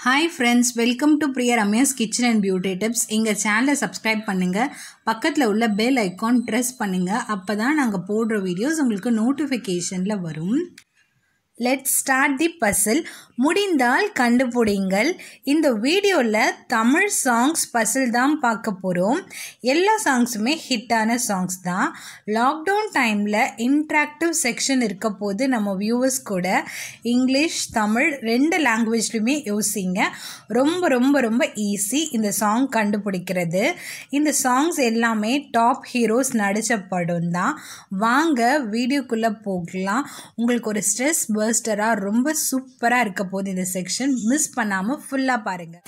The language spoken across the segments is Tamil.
hi friends welcome to Priya Ramya's kitchen and beauty tips எங்கள் சேனலை சப்ஸ்கிரைப் பண்ணுங்கள் பக்கத்தில் உள்ள பெல் ஐக்கான் ப்ரெஸ் பண்ணுங்கள் அப்போ தான் நாங்கள் போடுற வீடியோஸ் உங்களுக்கு நோட்டிஃபிகேஷனில் வரும் லெட் ஸ்டார்ட் தி பசில் முடிந்தால் கண்டுபிடிங்கள் இந்த வீடியோவில் தமிழ் சாங்ஸ் பசில் தான் பார்க்க போகிறோம் எல்லா சாங்ஸுமே ஹிட்டான சாங்ஸ் தான் லாக்டவுன் டைமில் இன்ட்ராக்டிவ் செக்ஷன் இருக்க போது நம்ம வியூவர்ஸ் கூட இங்கிலீஷ் தமிழ் ரெண்டு லாங்குவேஜ்லையுமே யோசிங்க ரொம்ப ரொம்ப ரொம்ப ஈஸி இந்த சாங் கண்டுபிடிக்கிறது இந்த சாங்ஸ் எல்லாமே டாப் ஹீரோஸ் நடித்த படம் தான் வாங்க வீடியோக்குள்ளே போகலாம் உங்களுக்கு ஒரு ஸ்ட்ரெஸ் பர்ஸ்டராக ரொம்ப சூப்பராக இருக்க போகுது இந்த செக்ஷன் மிஸ் பண்ணாமல் ஃபுல்லாக பாருங்கள்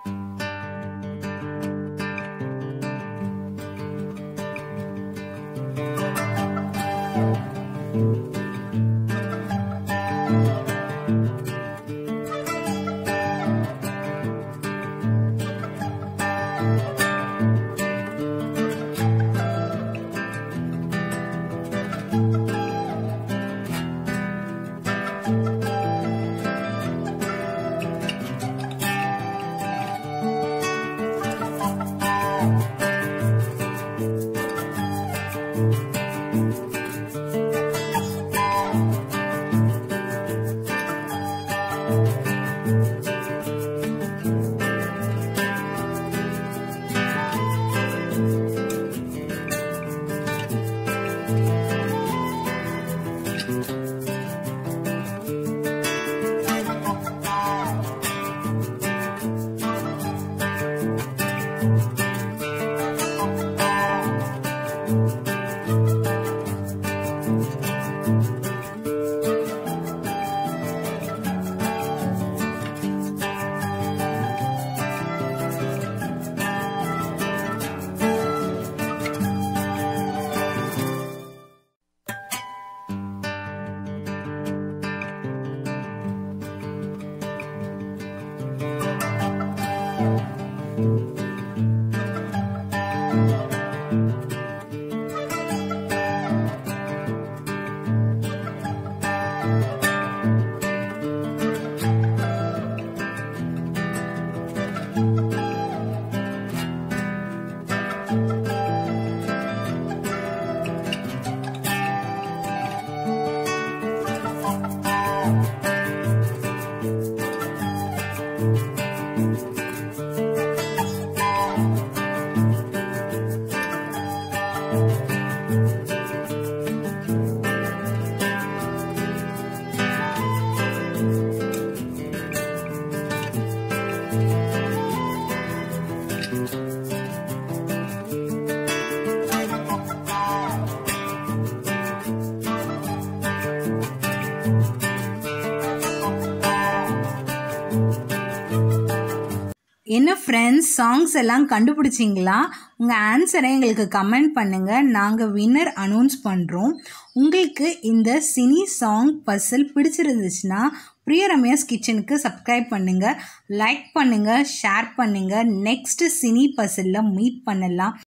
என்ன ஃப்ரெண்ட்ஸ் சாங்ஸ் எல்லாம் கண்டுபிடிச்சிங்களா உங்கள் ஆன்சரை எங்களுக்கு கமெண்ட் பண்ணுங்கள் நாங்கள் வின்னர் அனௌன்ஸ் பண்ணுறோம் உங்களுக்கு இந்த சினி சாங் பசில் பிடிச்சிருந்துச்சுன்னா பிரிய ரமேஷ் கிச்சனுக்கு சப்ஸ்கிரைப் பண்ணுங்கள் லைக் பண்ணுங்கள் ஷேர் பண்ணுங்கள் நெக்ஸ்ட் சினி பசிலில் மீட் பண்ணலாம்